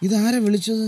ഇതാരാ വിളിച്ചത്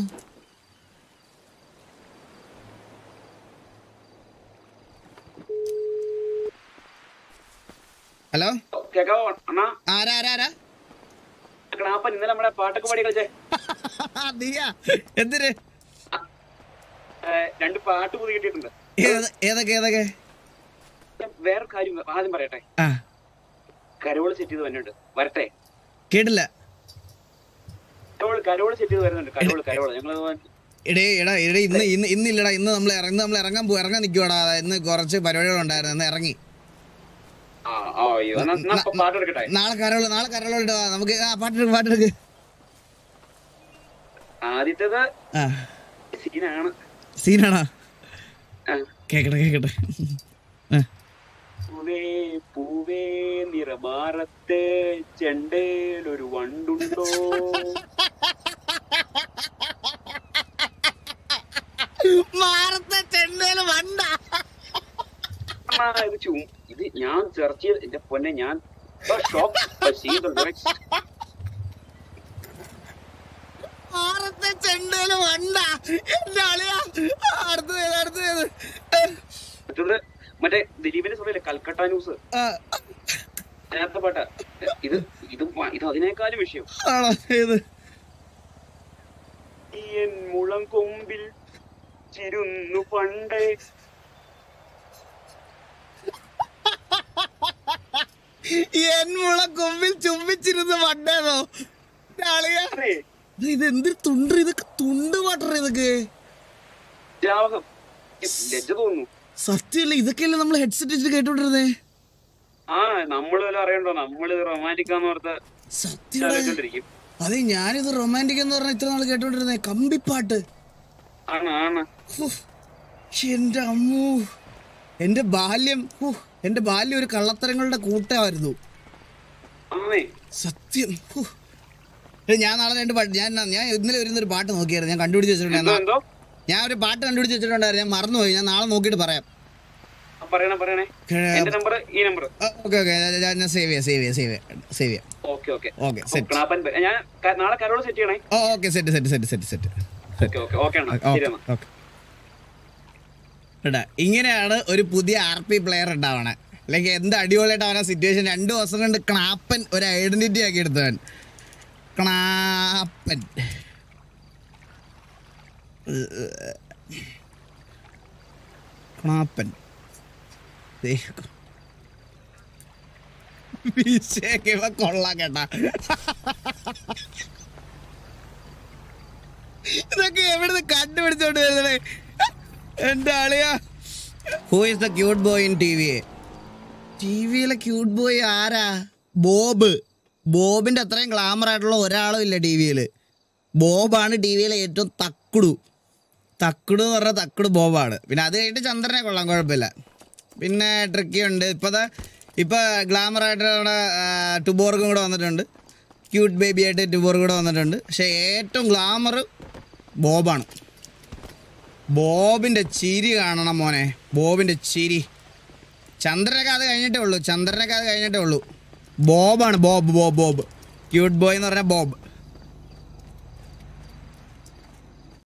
ഹലോ കേക്കാവോ അണ്ണാ ആരാ ആരാ ആരാ ക്ലാപ്പൻ ഇന്നലെ നമ്മുടെ പാട്ടൊക്കെ പാടി കളിച്ചേ നീയാ എന്തിന് ഏ, രണ്ട് പാട്ട് പുതിയ കിട്ടിയിട്ടുണ്ട് ഏത് ഏതൊക്കെ ഏതൊക്കെ ഞാൻ വേറെ കാര്യം ആദ്യം പറയട്ടെ ആ കരോള് സെറ്റ് ചെയ്ത് വരുന്നുണ്ട് വരട്ടെ കേട്ടില്ല കരോള് കരോള് സെറ്റ് ചെയ്ത് വരുന്നുണ്ട് കരോള് കരോള് ഞങ്ങൾ എടേ എടാ എടേ ഇന്ന് ഇന്ന് ഇന്നില്ലടാ ഇന്ന് നമ്മൾ ഇറങ്ങി നമ്മൾ ഇറങ്ങാൻ പോ ഇറങ്ങാൻ നിൽക്കുവാടാ ഇന്ന് കുറച്ച് പരിപാടികളുണ്ടായിരുന്നു ഇന്ന് ഇറങ്ങി ആ ആ, അയ്യോ എന്നാ എന്നാ ഇപ്പൊ പാട്ട് എടുക്കട്ടെ നാളെ കരോള് നാളെ കരോളുണ്ട് വാ നമുക്ക് ആ പാട്ടെടുക്ക് പാട്ടെടുക്ക് ആദ്യത്തേത് ആ സീനാണ് സീനാണോ ആ. കേക്കട്ടെ കേക്കട്ടെ ആ. പൂവേ പൂവേ നിറമാറത്തെ ചെണ്ടയിലൊരു വണ്ടുണ്ടോ മാറത്തെ ചെണ്ടയില് വണ്ട ആ, ഇത് ചും ഇത് ഞാൻ സെർച്ച് ചെയ്ത് എന്റെ പൊന്നെ ഞാൻ ഷോക്ക് ചെയ്ത മാറത്തെ ചെണ്ടയില് വണ്ട എന്റെ അളിയാ അടുത്തത് ഏത് അടുത്തത് ഏത് മറ്റത് മറ്റേ ദിലീപിന്റെ സമയല്ലേ കൽക്കട്ട ന്യൂസ് ആ, അതിനകത്തെ പാട്ട ഇത് ഇത് വ- ഇത് അതിനേക്കാളും വിഷയം ആണോ ഏത് ഈ എൻ മുളം കൊമ്പിൽ ചിരുന്നു പണ്ടേ എൻ മുള കൊമ്പിൽ ചുംബിച്ചിരുന്ന് വണ്ടേന്നോ എന്റെ അളിയാ അതെ, ഇത് ഇത് എന്തൊരു തുണ്ട് ഇതൊക്കെ തുണ്ട് പാട്ടറ ഇതൊക്കെ രാവകം ഏ, ലജ്ജ തോന്നുന്നു സത്യമല്ല ഇതൊക്കെയല്ലേ നമ്മൾ ഹെഡ്സെറ്റ് വെച്ചിട്ട് കേട്ടോണ്ടിരുന്നേ ആ നമ്മള് വല്ല അറിയണ്ടോ നമ്മള് റൊമാൻറ്റിക്കാന്ന് ഓർത്ത് സത്യം ആലോചിച്ചോണ്ടിരിക്കും അതെ ഞാനിത് റൊമാൻറ്റിക് എന്ന് പറഞ്ഞ ഇത്ര നാൾ കേട്ടോണ്ടിരുന്നേ കമ്പിപ്പാട്ട് ആണ് ആണ് ഹു, ശ്ശെ, എന്റെ അമ്മൂ എന്റെ ബാല്യം ഹു, എന്റെ ബാല്യം ഒരു കള്ളത്തരങ്ങളുടെ കൂട്ടമായിരുന്നു ആണേ സത്യം ഹു. എടേ, ഞാൻ നാളെ രണ്ട് പാട്ട് ഞാൻ ഞാൻ ഇന്നലെ വരുന്നൊരു പാട്ട് നോക്കിയായിരുന്നു ഞാൻ കണ്ടുപിടിച്ച് എന്തോ വെച്ചിട്ടുണ്ടായിരുന്നു എന്തോ ഞാൻ ഒരു പാട്ട് കണ്ടുപിടിച്ച് വെച്ചിട്ടുണ്ടായിരുന്നു ഞാൻ മറന്നുപോയി ഞാൻ നാളെ നോക്കിയിട്ട് പറയാം ആ, പറയണേ പറയണേ എന്റെ നമ്പർ ഈ നമ്പർ ഓക്കെ ഓക്കെ ഞാൻ സേവ് ചെയ്യാം സേവ് ചെയ്യാം സേവ് ചെയ്യാം സേവ് ചെയ്യാം ഓക്കെ ഓക്കെ ഓക്കെ സെറ്റ് ക്ലാപ്പൻ പേ- ഞാൻ ക- നാളെ കരോട് സെറ്റ് ചെയ്യണേ ഓ okay set set set set set okay okay okay ആണ് ശരി എന്നാ ഓക്കെ എടാ ഇങ്ങനെയാണ് ഒരു പുതിയ ആർ പി പ്ലെയർ ഉണ്ടാവണേ അല്ലെങ്കിൽ എന്ത് അടിപൊളിയായിട്ട് അവനെ സിറ്റുവേഷൻ രണ്ടു ദിവസം കൊണ്ട് ക്ലാപ്പൻ ഒരു ഐഡന്റിറ്റി ആക്കി എടുത്തവൻ ക്ലാപ്പൻ ക്ലാപ്പൻ ദേ. മീശയൊക്കെ ഇവ കൊള്ളാം കേട്ടാ ഇതൊക്കെ എവിടുന്ന് കണ്ടുപിടിച്ചോണ്ട് വരുന്നേ എന്റെ ആളിയാ who is the cute boy in T V T വിയിലെ ക്യൂട്ട് ബോയ് ആരാ ബോബ് ബോബിന്റെ അത്രയും ഗ്ലാമർ ആയിട്ടുള്ള ഒരാളും ഇല്ല ടി വിയിൽ ബോബാണ് ടി വിയിലെ ഏറ്റവും തക്കുടു തക്കുടു എന്ന് പറഞ്ഞാൽ തക്കുടു ബോബാണ് പിന്നെ അത് കഴിഞ്ഞിട്ട് ചന്ദ്രനെ കൊള്ളാം കുഴപ്പമില്ല പിന്നെ ട്രിക്കി ഉണ്ട് ഇപ്പത്തെ ഇപ്പൊ ഗ്ലാമർ ആയിട്ട് നമ്മുടെ ടുബോർഗും കൂടെ വന്നിട്ടുണ്ട് ക്യൂട്ട് ബേബി ആയിട്ട് ടുബോർഗ് കൂടെ വന്നിട്ടുണ്ട് പക്ഷെ ഏറ്റവും ഗ്ലാമർ ബോബാണ് ബോബിന്റെ ചിരി കാണണം മോനെ ബോബിന്റെ ചിരി ചന്ദ്രനൊക്കെ അത് കഴിഞ്ഞിട്ടേ ഉള്ളൂ ചന്ദ്രനൊക്കെ അത് കഴിഞ്ഞിട്ടേ ഉള്ളൂ ബോബാണ് Bob Bob Bob cute boy എന്ന് പറഞ്ഞാൽ ബോബ്